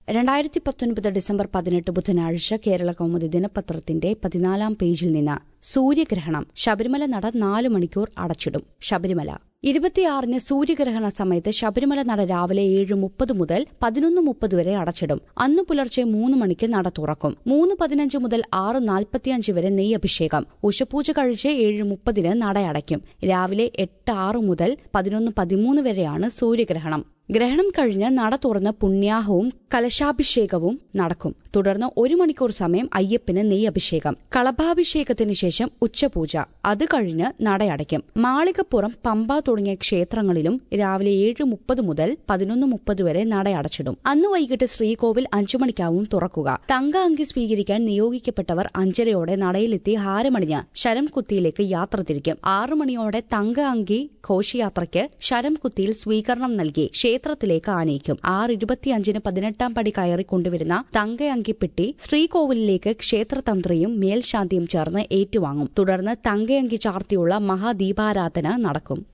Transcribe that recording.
രണ്ടായിരത്തി പത്തൊൻപത് ഡിസംബർ പതിനെട്ട് ബുധനാഴ്ച കേരള കൗമുദി ദിനപത്രത്തിന്റെ പതിനാലാം പേജിൽ നിന്ന് സൂര്യഗ്രഹണം ശബരിമല നട നാല് മണിക്കൂർ അടച്ചിടും ശബരിമല ഇരുപത്തിയാറിന് സൂര്യഗ്രഹണ സമയത്ത് ശബരിമല നട രാവിലെ ഏഴ് മുപ്പത് മുതൽ പതിനൊന്ന് മുപ്പത് വരെ അടച്ചിടും അന്ന് പുലർച്ചെ മൂന്ന് മണിക്ക് നട തുറക്കും മൂന്ന് പതിനഞ്ച് മുതൽ ആറ് നാൽപ്പത്തിയഞ്ച് വരെ നെയ്യഭിഷേകം ഉഷപൂജ കഴിച്ച് ഏഴ് മുപ്പതിന് നട അടയ്ക്കും രാവിലെ എട്ട് ആറ് മുതൽ പതിനൊന്ന് പതിമൂന്ന് വരെയാണ് സൂര്യഗ്രഹണം ഗ്രഹണം കഴിഞ്ഞ് നട തുറന്ന് പുണ്യാഹവും കലശാഭിഷേകവും നടക്കും തുടർന്ന് ഒരു മണിക്കൂർ സമയം അയ്യപ്പന് നെയ്യഭിഷേകം കളഭാഭിഷേകത്തിന് ശേഷം ഉച്ചപൂജ അത് കഴിഞ്ഞ് നടയടയ്ക്കും മാളികപ്പുറം പമ്പ തുടങ്ങിയ ക്ഷേത്രങ്ങളിലും രാവിലെ ഏഴ് മുപ്പത് മുതൽ പതിനൊന്ന് മുപ്പത് വരെ നടയടച്ചിടും അന്ന് വൈകിട്ട് ശ്രീകോവിൽ അഞ്ചു മണിക്കാവും തുറക്കുക തങ്ക അങ്കി സ്വീകരിക്കാൻ നിയോഗിക്കപ്പെട്ടവർ അഞ്ചരയോടെ നടയിലെത്തി ഹാരമണിഞ്ഞ് ശരംകുത്തിയിലേക്ക് യാത്ര തിരിക്കും ആറു മണിയോടെ തങ്ക അങ്കി ഘോഷയാത്രയ്ക്ക് ശരംകുത്തിയിൽ സ്വീകരണം നൽകി ക്ഷേത്രത്തിലേക്ക് ആനയിക്കും ആറ് ഇരുപത്തിയഞ്ചിന് പതിനെട്ടാം പടി കയറി കൊണ്ടുവരുന്ന തങ്കയങ്കിപ്പെട്ടി ശ്രീകോവിലിലേക്ക് ക്ഷേത്രതന്ത്രിയും മേൽശാന്തിയും ചേർന്ന് ഏറ്റുവാങ്ങും തുടർന്ന് തങ്കയങ്കി ചാർത്തിയുള്ള മഹാദീപാരാധന നടക്കും